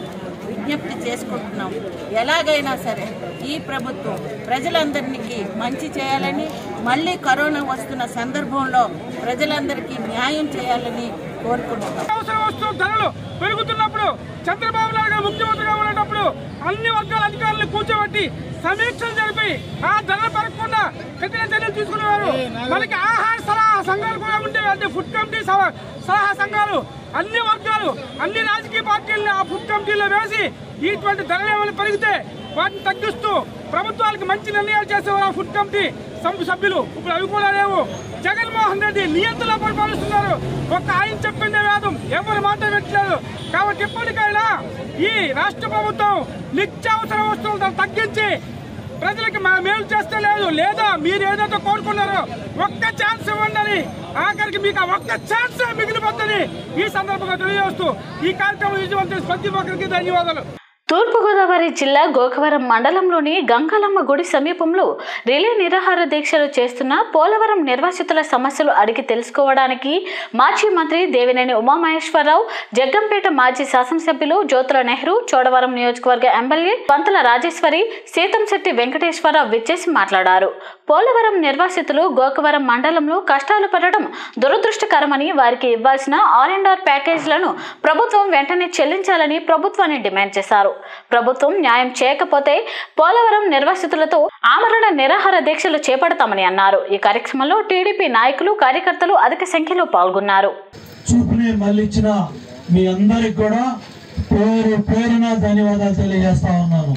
విజ్ఞప్తి చేసుకుంటున్నాం ఎలాగైనా సరే ఈ ప్రభుత్వం ప్రజలందరికీ మంచి చేయాలని మళ్ళీ కరోనా వస్తున్న సందర్భంలో ప్రజలందరికీ న్యాయం చేయాలని కోరుకుంటున్నాం అవసరం వస్తూ ధరలు పెరుగుతున్నప్పుడు చంద్రబాబు నాయుడు గారు ముఖ్యమంత్రిగా ఉన్నప్పుడు అన్ని వర్గాల అధికారులు కూర్చోబెట్టి సమీక్షలు జరిపి ఆ ధరలు పెరగకుండా కఠిన చర్యలు తీసుకునేవారు మనకి ఆహార సలహా సంఘాలు కూడా ఉండేవి అంటే ఫుడ్ కమిటీ సవ- సలహా సంఘాలు అన్ని వర్గాలు అన్ని రాజకీయ పార్టీలను ఆ ఫుడ్ కమిటీలో వేసి ఇటువంటి ధరలు ఏమైనా పెరిగితే వాటిని తగ్గిస్తూ ప్రభుత్వాలకు మంచి నిర్ణయాలు చేసేవారు ఆ ఫుడ్ కమిటీ సభ్యు సభ్యులు ఇప్పుడు అవి కూడా లేవు జగన్మోహన్ రెడ్డి నియంత్రణ పరిపాలిస్తున్నారు ఒక ఆయన చెప్పిందే వేదం ఎవరి మాట పెట్టలేదు కాబట్టి ఇప్పటికైనా ఈ రాష్ట్ర ప్రభుత్వం నిత్యావసర వస్తువులు ధర తగ్గించి ప్రజలకు మా మేలు చేస్తే లేదు లేదా మీరు ఏదైతే కోరుకున్నారో ఒక్క ఛాన్స్ ఇవ్వండి ఆఖరికి మీకు ఆ ఒక్క ఛాన్స్ మిగిలిపోతుంది ఈ సందర్భంగా తెలియజేస్తూ ఈ కార్యక్రమం విజయవంతం చేసిన ప్రతి ఒక్కరికి ధన్యవాదాలు తూర్పుగోదావరి జిల్లా గోకవరం మండలంలోని గంగాలమ్మ గుడి సమీపంలో రిలే నిరాహార దీక్షలు చేస్తున్న పోలవరం నిర్వాసితుల సమస్యలు అడిగి తెలుసుకోవడానికి మాజీ మంత్రి దేవినేని ఉమామహేశ్వరరావు జగ్గంపేట మాజీ శాసనసభ్యులు జ్యోతుల నెహ్రూ చోడవరం నియోజకవర్గ ఎమ్మెల్యే పంతుల రాజేశ్వరి సీతంశెట్టి వెంకటేశ్వరరావు విచ్చేసి మాట్లాడారు పోలవరం నిర్వాసితులు గోకవరం మండలంలో కష్టాలు పడడం దురదృష్టకరమని వారికి ఇవ్వాల్సిన ఆర్ అండ్ ఆర్ ప్యాకేజీలను ప్రభుత్వం వెంటనే చెల్లించాలని ప్రభుత్వాన్ని డిమాండ్ చేశారు ప్రభుత్వం న్యాయం చేయకపోతే పోలవరం నిర్వాసితులతో ఆమరణ నిరాహార దీక్షలు చేపడతామని అన్నారు ఈ కార్యక్రమంలో టీడీపీ నాయకులు కార్యకర్తలు అధిక సంఖ్యలో పాల్గొన్నారు చూపుని మళ్ళించిన మీ అందరికి కూడా పేరు పేరున ధన్యవాదాలు తెలియజేస్తా ఉన్నాను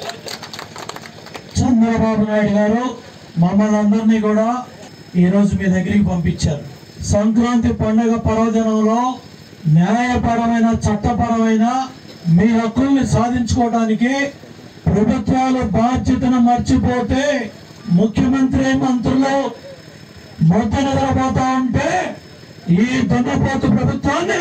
చంద్రబాబు నాయుడు గారు మమ్మల్ని అందరినీ కూడా ఈరోజు మీ దగ్గరికి పంపించారు సంక్రాంతి పండుగ పర్వదినంలో న్యాయపరమైన చట్టపరమైన మీ హక్కుల్ని సాధించుకోవడానికి ప్రభుత్వాలు బాధ్యతను మర్చిపోతే ముఖ్యమంత్రి మంత్రులు మొట్ట నిద్రపోతా ఉంటే ఈ దున్నపోతు ప్రభుత్వాన్ని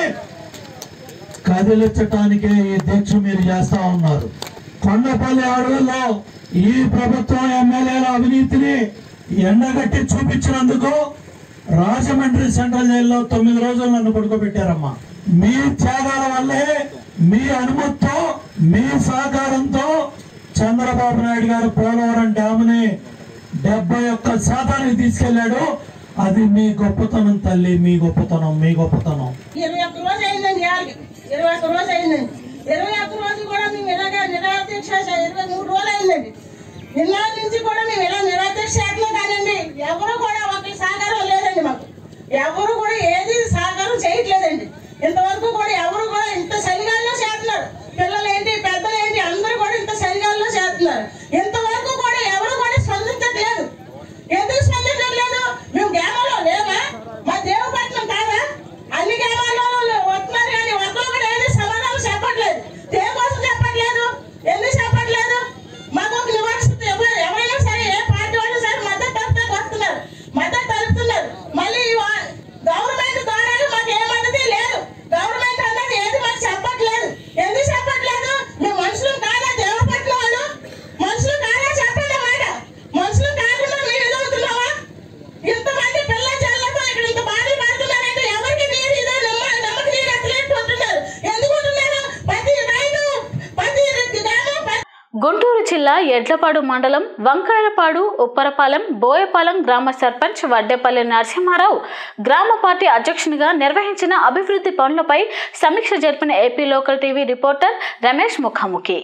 కదిలించటానికే ఈ దీక్ష మీరు చేస్తా ఉన్నారు కొండపల్లి అడవుల్లో ఈ ప్రభుత్వం ఎమ్మెల్యేల అవినీతిని ఎండగట్టి చూపించినందుకు రాజమండ్రి సెంట్రల్ జైల్లో తొమ్మిది రోజులు నన్ను పడుకోబెట్టారమ్మా మీ త్యాగాల వల్లే మీ అనుమతితో మీ సహకారంతో చంద్రబాబు నాయుడు గారు పోలవరం డ్యామ్ని డెబ్బై ఒక్క శాతానికి తీసుకెళ్లాడు అది మీ గొప్పతనం తల్లి మీ గొప్పతనం మీ గొప్పతనం ఇరవై ఒక్క రోజు అయిందండి ఇవాళకి. ఇరవై ఒక్క రోజు అయిందండి ఇరవై ఒక్క రోజు కూడా మేము ఇలాగా నిరాదీక్ష చే- ఇరవై మూడు రోజులు అయిందండి నిన్న నుంచి కూడా మేము ఇలా నిరాదీక్ష చేస్తున్నాం కానండి ఎవరు కూడా ఒకరి సహకారం లేదండి మాకు ఎవరు కూడా ఏది సహకారం చేయట్లేదండి ఇంతవరకు కూడా ఎవరు కూడా ఇంత సరిగాల్లో చేస్తున్నారు పిల్లలు ఏంటి పెద్దలు ఏంటి అందరూ కూడా ఇంత సరిగాల్లో చేస్తున్నారు ఇంతవరకు కూడా ఎవరు కూడా స్పందించట్లేదు ఎందుకు స్పందించట్లేదు మేము గ్రామంలో లేవా మా దేవపట్నం కాదా అన్ని గ్రామాల్లో వస్తున్నారు కానీ ఒక్కొక్కరు ఏది సమాధానం చెప్పట్లేదు దేనికోసం చెప్పట్లేదు ఎందుకు చెప్పట్లేదు మాకు ఒక నివారణ ఎవరు- ఎవరైనా సరే ఏ పార్టీ వాళ్ళు సరే మద్దతు తరపున వస్తున్నారు మద్దతు తరుపుతున్నారు మళ్ళీ ఈ వా- గవర్నమెంట్ ద్వారా మాకు ఏ మద్దతు లేదు గవర్నమెంట్ అన్నది ఏది మాకు చెప్పట్లేదు ఎందుకు చెప్పట్లేదు మేము మనుషులు కాదా దేవపట్నం వాళ్ళు మనుషులు కాదా చెప్పండి మాట మనుషులు కాకుండా మేము ఎదుగుతున్నావా ఇంతమంది పిల్ల చెల్లెతో ఇక్కడ ఇంత బాధలు పడుతున్నారంటే ఎవరికి నీరు ఇదే నమ్మ నమ్మకం నీరు ఎత్తలేకపోతున్నారు ఎందుకు ఉంటున్నారు ప్రతి రైతు ప్రతి గ్రామం ప్రతి గుంటూరు జిల్లా ఎడ్లపాడు మండలం వంకాయలపాడు ఉప్పరపాలెం బోయపాలెం గ్రామ సర్పంచ్ వడ్డేపల్లి నరసింహారావు గ్రామ పార్టీ అధ్యక్షునిగా నిర్వహించిన అభివృద్ధి పనులపై సమీక్ష జరిపిన AP local TV reporter Ramesh ముఖాముఖి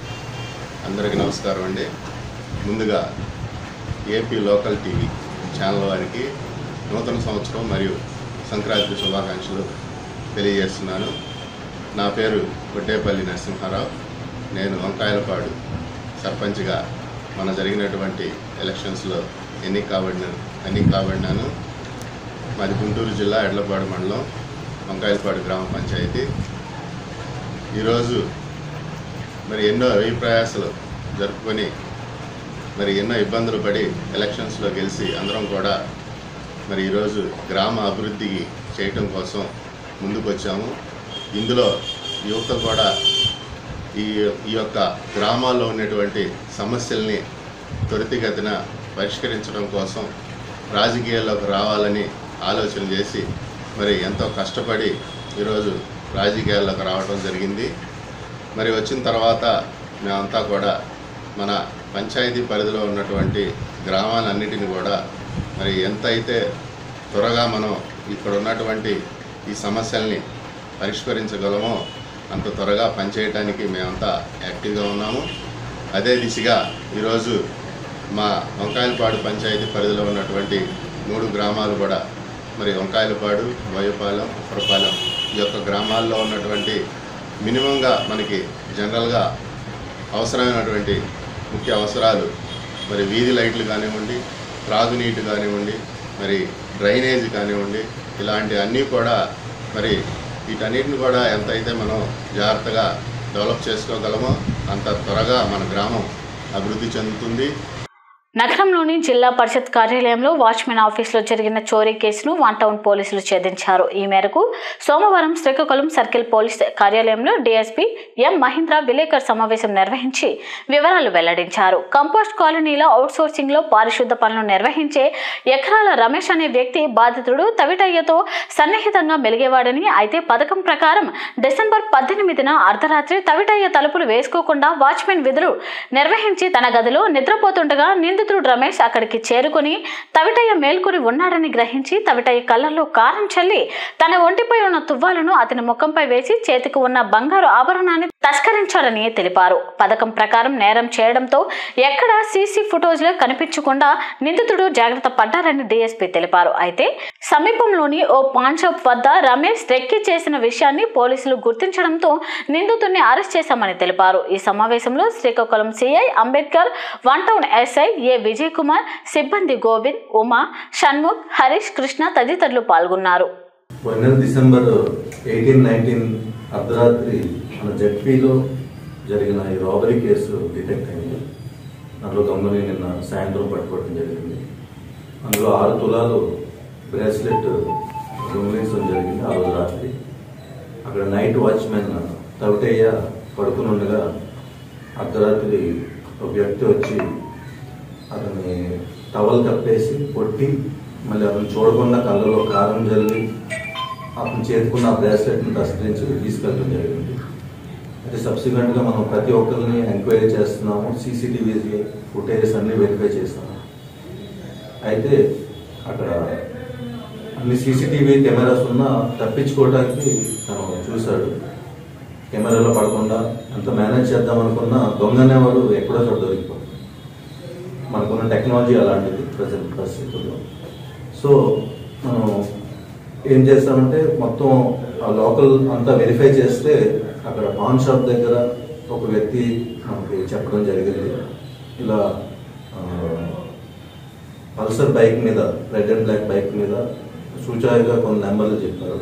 అందరికీ నమస్కారం అండి ముందుగా ఏపీ లోకల్ టీవీ ఛానల్ వారికి నూతన సంవత్సరం మరియు సంక్రాంతి శుభాకాంక్షలు తెలియజేస్తున్నాను నా పేరు గొడ్డేపల్లి నరసింహారావు నేను వంకాయలపాడు సర్పంచ్గా మన జరిగినటువంటి ఎలక్షన్స్లో ఎన్నిక కాబడిన ఎన్నిక కాబడినాను మాది గుంటూరు జిల్లా ఎడ్లపాడు మండలం వంకాయలపాడు గ్రామ పంచాయతీ ఈరోజు మరి ఎన్నో వ్యయ ప్రయాసాలు జరుపుకొని మరి ఎన్నో ఇబ్బందులు పడి ఎలక్షన్స్లో గెలిచి అందరం కూడా మరి ఈరోజు గ్రామ అభివృద్ధికి చేయటం కోసం ముందుకు వచ్చాము ఇందులో యువత కూడా ఈ ఈ యొక్క గ్రామాల్లో ఉన్నటువంటి సమస్యల్ని త్వరితగతిన పరిష్కరించడం కోసం రాజకీయాల్లోకి రావాలని ఆలోచన చేసి మరి ఎంతో కష్టపడి ఈరోజు రాజకీయాల్లోకి రావడం జరిగింది మరి వచ్చిన తర్వాత మేమంతా కూడా మన పంచాయతీ పరిధిలో ఉన్నటువంటి గ్రామాలన్నిటిని కూడా మరి ఎంత అయితే త్వరగా మనం ఇక్కడ ఉన్నటువంటి ఈ సమస్యల్ని పరిష్కరించగలమో అంత త్వరగా పనిచేయడానికి మేమంతా యాక్టివ్గా ఉన్నాము అదే దిశగా ఈరోజు మా వంకాయలపాడు పంచాయతీ పరిధిలో ఉన్నటువంటి మూడు గ్రామాలు కూడా మరి వంకాయలపాడు వయోపాలెం ఉప్పరపాలెం ఈ యొక్క గ్రామాల్లో ఉన్నటువంటి మినిమంగా మనకి జనరల్గా అవసరమైనటువంటి ముఖ్య అవసరాలు మరి వీధి లైట్లు కానివ్వండి త్రాగునీటి కానివ్వండి మరి డ్రైనేజ్ కానివ్వండి ఇలాంటి అన్నీ కూడా మరి వీటన్నిటిని కూడా ఎంతైతే మనం జాగ్రత్తగా డెవలప్ చేసుకోగలమో అంత త్వరగా మన గ్రామం అభివృద్ధి చెందుతుంది నగరంలోని జిల్లా పరిషత్ కార్యాలయంలో వాచ్మెన్ ఆఫీసులో జరిగిన చోరీ కేసును వన్ టౌన్ పోలీసులు ఛేదించారు ఈ మేరకు సోమవారం శ్రీకాకుళం సర్కిల్ పోలీస్ కార్యాలయంలో డీఎస్పీ ఎం మహేంద్ర విలేకర్ సమావేశం నిర్వహించి వివరాలు వెల్లడించారు కంపోస్ట్ కాలనీలో అవుట్సోర్సింగ్ లో పారిశుద్ధ పనులు నిర్వహించే ఎకరాల రమేష్ అనే వ్యక్తి బాధితుడు తవిటయ్యతో సన్నిహితంగా మెలిగేవాడని అయితే పథకం ప్రకారం డిసెంబర్ పద్దెనిమిదిన అర్ధరాత్రి తవిటయ్య తలుపులు వేసుకోకుండా వాచ్మెన్ విధులు నిర్వహించి తన గదిలో నిద్రపోతుండగా నిందితుడు రమేష్ అక్కడికి చేరుకుని తవిటయ్య మేల్కొని ఉన్నాడని గ్రహించి తవిటయ్య కళ్ళల్లో కారం చల్లి తన ఒంటిపై ఉన్న తువ్వాలను అతని ముఖంపై వేసి చేతికి ఉన్న బంగారు ఆభరణాన్ని తస్కరించాడని తెలిపారు పథకం ప్రకారం నేరం చేయడంతో ఎక్కడ సీసీ ఫుటేజ్లో కనిపించకుండా నిందితుడు జాగ్రత్త పడ్డారని డీఎస్పీ తెలిపారు అయితే సమీపంలోని ఓ పాన్ షాప్ వద్ద రమేష్ రెక్కి చేసిన విషయాన్ని పోలీసులు గుర్తించడంతో నిందితుడిని అరెస్ట్ చేశామని తెలిపారు ఈ సమావేశంలో Srikakulam CI Ambedkar one town SI A Vijay Kumar సిబ్బంది గోవింద్ ఉమా షణ్ముఖ్ హరీష్ కృష్ణ తదితరులు పాల్గొన్నారు పోయిన డిసెంబర్ ఎయిటీన్ నైన్టీన్ అర్ధరాత్రి మన జడ్పీలో జరిగిన ఈ రాబరీ కేసు డిటెక్ట్ అయింది అందులో దొంగని నిన్న సాయంత్రం పట్టుకోవడం జరిగింది అందులో ఆరు తులాలు బ్రేస్లెట్ దొంగలించడం జరిగింది ఆ రోజు రాత్రి అక్కడ నైట్ వాచ్మెన్ తవిటయ్య పడుకుని ఉండగా అర్ధరాత్రి ఒక వ్యక్తి వచ్చి అతన్ని టవల్ కప్పేసి కొట్టి మళ్ళీ అతను చూడకుండా కళ్ళలో కారం జల్లి అతను చేతుకున్న ఆ బ్రాస్లెట్ని తస్కరించి తీసుకెళ్ళడం జరిగింది అయితే సబ్సిక్వెంట్గా మనం ప్రతి ఒక్కరిని ఎంక్వైరీ చేస్తున్నాము సీసీటీవీ ఫుటేజెస్ అన్ని వెరిఫై చేస్తాము అయితే అక్కడ అన్ని సీసీటీవీ కెమెరాస్ ఉన్నా తప్పించుకోవడానికి తను చూశాడు కెమెరాలో పడకుండా అంత మేనేజ్ చేద్దాం అనుకున్నా దొంగనేవాడు ఎక్కడో చోట దొరికిపోతుంది మనకున్న టెక్నాలజీ అలాంటిది ప్రజెంట్ పరిస్థితుల్లో సో మనం ఏం చేస్తామంటే మొత్తం ఆ లోకల్ అంతా వెరిఫై చేస్తే అక్కడ పాన్ షాప్ దగ్గర ఒక వ్యక్తి మనకి చెప్పడం జరిగింది ఇలా ఆ, పల్సర్ బైక్ మీద రెడ్ అండ్ బ్లాక్ బైక్ మీద సూచాయిగా కొన్ని నెంబర్లు చెప్పారు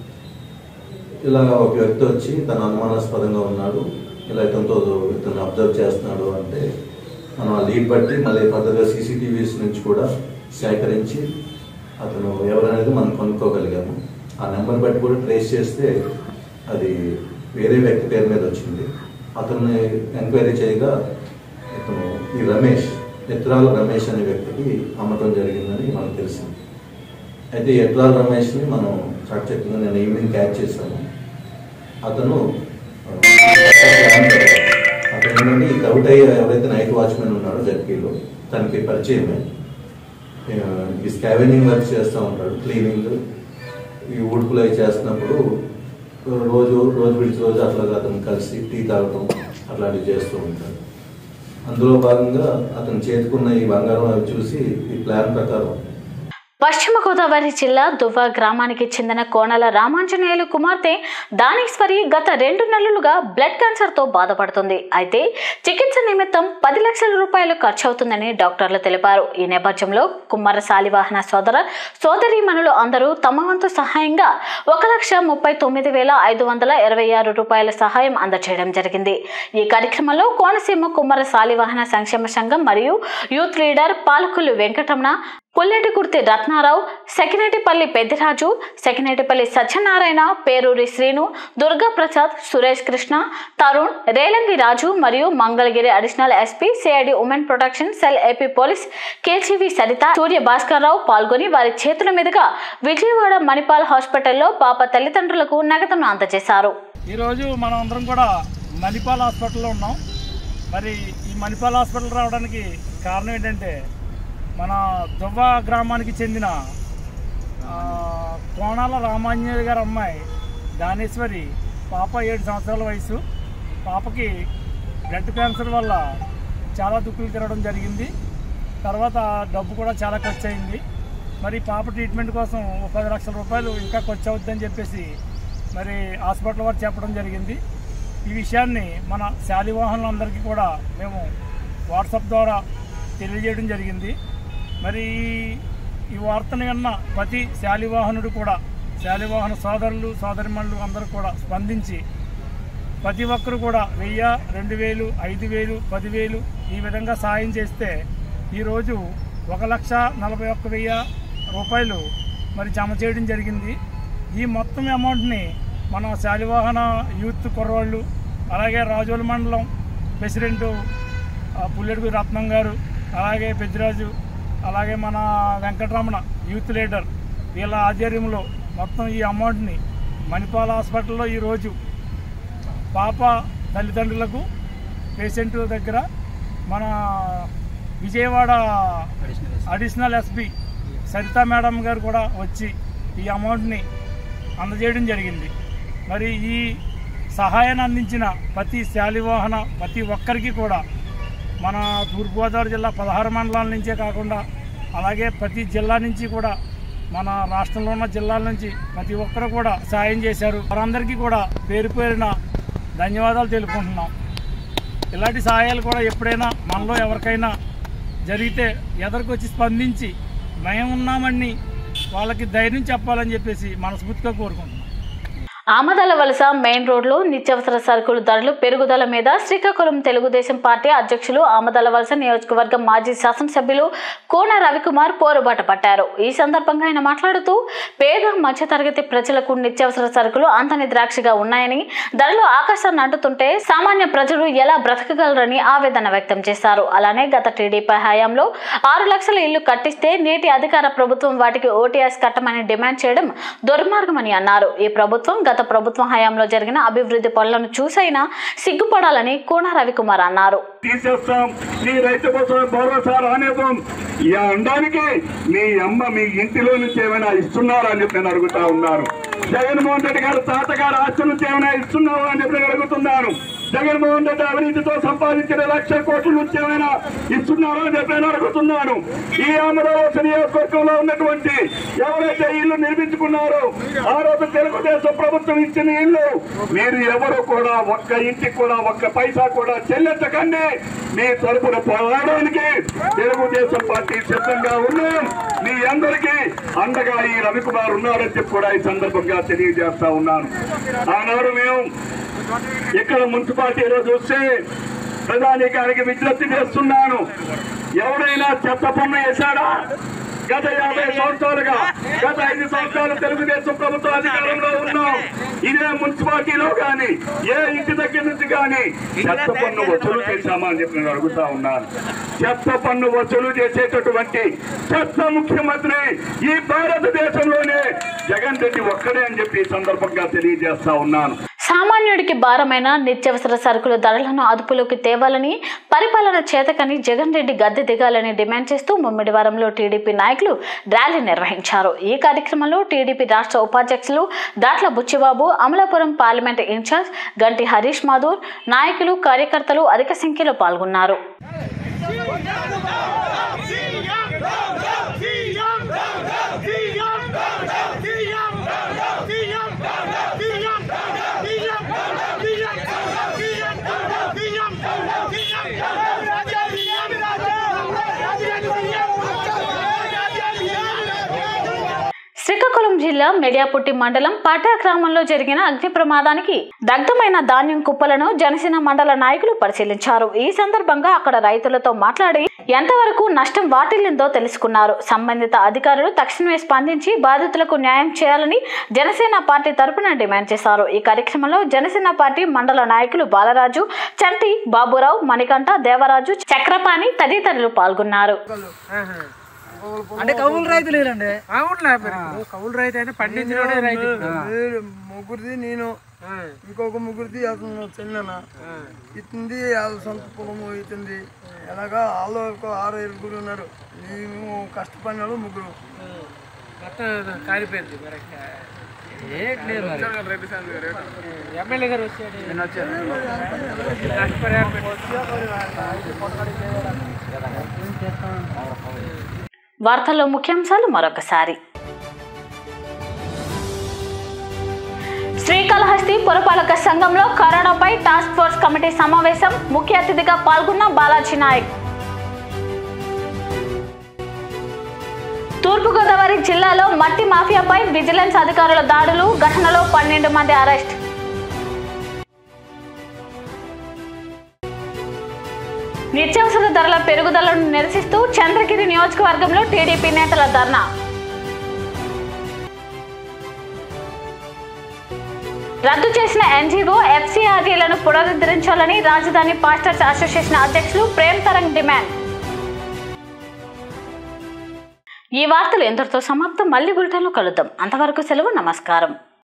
ఇలా ఒక వ్యక్తి వచ్చి తన అనుమానాస్పదంగా ఉన్నాడు ఇలా ఇతనితో ఇతను అబ్జర్వ్ చేస్తున్నాడు అంటే మనం ఆ లీడ్ బట్టి మళ్ళీ ఫర్దర్గా సీసీటీవీస్ నుంచి కూడా సేకరించి అతను ఎవరనేది మనం కనుక్కోగలిగాము ఆ నెంబర్ బట్టి కూడా ట్రేస్ చేస్తే అది వేరే వ్యక్తి పేరు మీద వచ్చింది అతన్ని ఎంక్వైరీ చేయగా ఇతను ఈ రమేష్ ఎత్రాల రమేష్ అనే వ్యక్తికి అమ్మటం జరిగిందని మనకు తెలిసింది అయితే ఈ ఎత్రాల రమేష్ని మనం చాకచక్యంగా నేను ఈవినింగ్ క్యాచ్ చేశాను అతను ఆ, అతను ఏంటంటే ఈ దౌటయ్య ఎవరైతే నైట్ వాచ్మెన్ ఉన్నాడో జడ్పీలో తనకి పరిచయమే ఆ, ఈ స్కావెనింగ్ వర్క్ చేస్తూ ఉంటాడు క్లీనింగ్ ఈ ఊడ్పులు అవి చేస్తున్నప్పుడు రోజు రోజు విడిచి రోజు అట్లాగా అతను కలిసి టీ తాగటం అట్లాంటివి చేస్తూ ఉంటాడు అందులో భాగంగా అతను చేతుకున్న ఈ బంగారం అవి చూసి ఈ ప్లాన్ ప్రకారం పశ్చిమ గోదావరి జిల్లా దువ్వ గ్రామానికి చెందిన కోణల రామాంజనేయులు కుమార్తె దానేశ్వరి గత రెండు నెలలుగా బ్లడ్ క్యాన్సర్తో బాధపడుతుంది అయితే చికిత్స నిమిత్తం పది లక్షల రూపాయలు ఖర్చు అవుతుందని డాక్టర్లు తెలిపారు ఈ నేపథ్యంలో కుమ్మర శాలివాహన సోదర సోదరీమణులు అందరూ తమ వంతు సహాయంగా ఒక లక్ష ముప్పై తొమ్మిది వేల ఐదు వందల ఇరవై ఆరు రూపాయల సహాయం అందజేయడం జరిగింది ఈ కార్యక్రమంలో కోనసీమ కుమ్మర శాలివాహన సంక్షేమ సంఘం మరియు యూత్ లీడర్ పాలకులు వెంకటరమణ పుల్లెటికుర్తి రత్నారావు సెకినేటిపల్లి పెద్దిరాజు సెకినేటిపల్లి సత్యనారాయణ పేరూరి శ్రీను దుర్గా ప్రసాద్ సురేష్ కృష్ణ తరుణ్ రేలంగి రాజు మరియు Mangalagiri additional SP CID women protection cell AP police KGV Saritha Surya Bhaskar Rao పాల్గొని వారి చేతుల మీదుగా విజయవాడ మణిపాల్ హాస్పిటల్లో పాప తల్లిదండ్రులకు నగదును అందజేశారు ఈరోజు మనం అందరం కూడా మణిపాల్ హాస్పిటల్లో ఉన్నాం మరి ఈ మణిపాల్ హాస్పిటల్ రావడానికి కారణం ఏంటంటే మన దువ్వ గ్రామానికి చెందిన ఆ, కోణాల రామాంజనేయ గారి అమ్మాయి దానేశ్వరి పాప ఏడు సంవత్సరాల వయసు పాపకి బ్లడ్ క్యాన్సర్ వల్ల చాలా దుక్కులు తిరగడం జరిగింది తర్వాత డబ్బు కూడా చాలా ఖర్చు అయింది మరి పాప ట్రీట్మెంట్ కోసం ఒక పది లక్షల రూపాయలు ఇంకా ఖర్చు అవుద్దని చెప్పేసి మరి హాస్పిటల్ వారు చెప్పడం జరిగింది ఈ విషయాన్ని మన శాలివాహనులందరికీ కూడా మేము వాట్సాప్ ద్వారా తెలియజేయడం జరిగింది మరి ఈ- ఈ వార్తను విన్న ప్రతి శాలివాహనుడు కూడా శాలివాహన సోదరులు సోదరిమణులు అందరూ కూడా స్పందించి ప్రతి ఒక్కరు కూడా వెయ్యి రెండు వేలు ఐదు వేలు పదివేలు ఈ విధంగా సాయం చేస్తే ఈరోజు ఒక లక్ష నలభై ఒక్క వెయ్యి రూపాయలు మరి జమ చేయడం జరిగింది ఈ మొత్తం అమౌంట్ని మన శాలివాహన యూత్ కుర్రవాళ్ళు అలాగే రాజోల మండలం ప్రెసిడెంట్ ఆ, పుల్లెడుగు రత్నం గారు అలాగే పెద్దిరాజు అలాగే మన వెంకటరమణ యూత్ లీడర్ వీళ్ళ ఆధ్వర్యంలో మొత్తం ఈ అమౌంట్ని మణిపాల్ హాస్పిటల్లో ఈరోజు పాప తల్లిదండ్రులకు పేషెంట్ దగ్గర మన Vijayawada additional SP Saritha madam గారు కూడా వచ్చి ఈ అమౌంట్ని అందజేయడం జరిగింది మరి ఈ సహాయాన్ని అందించిన ప్రతి శాలివాహన ప్రతి ఒక్కరికి కూడా మన తూర్పుగోదావరి జిల్లా పదహారు మండలాల నుంచే కాకుండా అలాగే ప్రతి జిల్లా నుంచి కూడా మన రాష్ట్రంలో ఉన్న జిల్లాల నుంచి ప్రతి ఒక్కరు కూడా సాయం చేశారు వారందరికీ కూడా పేరు పేరున ధన్యవాదాలు తెలుపుకుంటున్నాం ఇలాంటి సహాయాలు కూడా ఎప్పుడైనా మనలో ఎవరికైనా జరిగితే ఎదరికొచ్చి స్పందించి మేము ఉన్నామని వాళ్ళకి ధైర్యం చెప్పాలని చెప్పేసి మనస్ఫూర్తిగా కోరుకుంటున్నాం ఆమదాల వలస మెయిన్ రోడ్లో నిత్యావసర సరుకుల ధరలు పెరుగుదల మీద శ్రీకాకుళం తెలుగుదేశం పార్టీ అధ్యక్షులు ఆమదాల వలస నియోజకవర్గం మాజీ శాసనసభ్యులు కోన రవికుమార్ పోరుబాట పట్టారు ఈ సందర్భంగా ఆయన మాట్లాడుతూ పేద మధ్యతరగతి ప్రజలకు నిత్యావసర సరుకులు అంతని ద్రాక్షగా ఉన్నాయని ధరలు ఆకాశాన్ని అంటుతుంటే సామాన్య ప్రజలు ఎలా బ్రతకగలరని ఆవేదన వ్యక్తం చేశారు అలానే గత టీడీపీ హయాంలో ఆరు లక్షల ఇల్లు కట్టిస్తే నేటి అధికార ప్రభుత్వం వాటికి ఓటీఎస్ కట్టమని డిమాండ్ చేయడం దుర్మార్గమని అన్నారు ఈ ప్రభుత్వం గత ప్రభుత్వం హయాంలో జరిగిన అభివృద్ధి పనులను చూసైనా సిగ్గుపడాలని కోన రవికుమార్ అన్నారు తీసేస్తాం నీ రైతు కోసం భరోసా రానివ్వం ఈ అనడానికి మీ అమ్మ మీ ఇంటిలో నుంచి ఏమైనా ఇస్తున్నారా అని చెప్పి నేను అడుగుతా ఉన్నాను జగన్మోహన్ రెడ్డి గారు తాతగారు ఆస్తి నుంచి ఏమైనా ఇస్తున్నారా అని చెప్పి నేను అడుగుతున్నాను జగన్మోహన్ రెడ్డి అవినీతితో సంపాదించిన లక్ష కోట్ల నుంచి ఏమైనా ఇస్తున్నారా అని చెప్పి నేను అడుగుతున్నాను ఈ అమరావతి నియోజకవర్గంలో ఉన్నటువంటి ఎవరైతే ఇల్లు నిర్మించుకున్నారో ఆ రోజు తెలుగుదేశం ప్రభుత్వం ఇచ్చిన ఇల్లు మీరు ఎవరు కూడా ఒక్క ఇంటికి కూడా ఒక్క పైసా కూడా చెల్లించకండి మీ తరపున పోరాడడానికి తెలుగుదేశం పార్టీ సిద్ధంగా ఉన్నాం మీ అందరికీ అండగా ఈ రవికుమార్ ఉన్నారని చెప్పి కూడా ఈ సందర్భంగా తెలియజేస్తా ఉన్నాను ఆనాడు మేము ఇక్కడ మున్సిపాలిటీలో చూస్తే ప్రధానికానికి విజ్ఞప్తి చేస్తున్నాను ఎవరైనా చెత్త పన్ను వేశాడా గత యాభై సంవత్సరాలుగా గత ఐదు సంవత్సరాలు తెలుగుదేశం ప్రభుత్వ అధికారంలో ఉన్నాం ఇదే మున్సిపాలిటీలో కానీ ఏ ఇంటి దగ్గర నుంచి కానీ చెత్త పన్ను వసూలు చేశామా అని చెప్పి నేను అడుగుతా ఉన్నాను చెత్త పన్ను వసూలు చేసేటటువంటి చెత్త ముఖ్యమంత్రి ఈ భారతదేశంలోనే జగన్ రెడ్డి ఒక్కడే అని చెప్పి ఈ సందర్భంగా తెలియజేస్తా ఉన్నాను సామాన్యుడికి భారమైన నిత్యావసర సరుకుల ధరలను అదుపులోకి తేవాలని పరిపాలన చేతకని జగన్ రెడ్డి గద్దె దిగాలని డిమాండ్ చేస్తూ ముమ్మిడివారంలో టీడీపీ నాయకులు ర్యాలీ నిర్వహించారు ఈ కార్యక్రమంలో టీడీపీ రాష్ట్ర ఉపాధ్యక్షులు దాట్ల బుచ్చిబాబు అమలాపురం పార్లమెంట్ ఇన్ఛార్జ్ గంటి హరీష్ మాధూర్ నాయకులు కార్యకర్తలు అధిక సంఖ్యలో పాల్గొన్నారు శ్రీకాకుళం జిల్లా మెడియాపుట్టి మండలం పాటా గ్రామంలో జరిగిన అగ్ని ప్రమాదానికి దగ్ధమైన ధాన్యం కుప్పలను జనసేన మండల నాయకులు పరిశీలించారు ఈ సందర్భంగా అక్కడ రైతులతో మాట్లాడి ఎంతవరకు నష్టం వాటిల్లిందో తెలుసుకున్నారు సంబంధిత అధికారులు తక్షణమే స్పందించి బాధితులకు న్యాయం చేయాలని జనసేన పార్టీ తరపున డిమాండ్ చేశారు ఈ కార్యక్రమంలో జనసేన పార్టీ మండల నాయకులు బాలరాజు చంటి బాబురావు మణికంఠ దేవరాజు చక్రపాణి తదితరులు పాల్గొన్నారు అంటే కౌలు రైతులు లేదండి అవునులే మరి ఇప్పుడు కౌలు రైతు అయితే పండించిన రైతు ముగ్గురిది నేను ఇంకొక ముగ్గురిది అతను చెందిన ఇతుంది వాళ్ళ సొంత పొలము ఇతుంది ఎలాగా వాళ్ళు ఒక ఆరు ఏడుగురు ఉన్నారు మేము కష్టపడిన వాళ్ళు ముగ్గురు మొత్తం కాలిపోయింది మరి ఏట్లేదు మరి ఎమ్మెల్యే గారు వచ్చాడు వార్తల్లో ముఖ్యాంశాలు మరొకసారి శ్రీకాళహస్తి పురపాలక సంఘంలో కరోనాపై టాస్క్ ఫోర్స్ కమిటీ సమావేశం ముఖ్య అతిథిగా పాల్గొన్న బాలాజీ నాయక్ తూర్పుగోదావరి జిల్లాలో మట్టి మాఫియాపై విజిలెన్స్ అధికారుల దాడులు ఘటనలో పన్నెండు మంది అరెస్ట్ నిత్యావసర ధరల పెరుగుదలను నిరసిస్తూ చంద్రగిరి నియోజకవర్గంలో టీడీపీ నేతల ధర్నా రద్దు చేసిన ఎన్జీఓ ఎఫ్సీఆర్డీలను పునరుద్ధరించాలని రాజధాని పాస్టర్స్ అసోసియేషన్ అధ్యక్షులు ప్రేమ్ తరంగ్ డిమాండ్ ఈ వార్తలు ఎందరితో సమాప్తం మళ్ళీ బులెటిన్లో కలుద్దాం అంతవరకు సెలవు నమస్కారం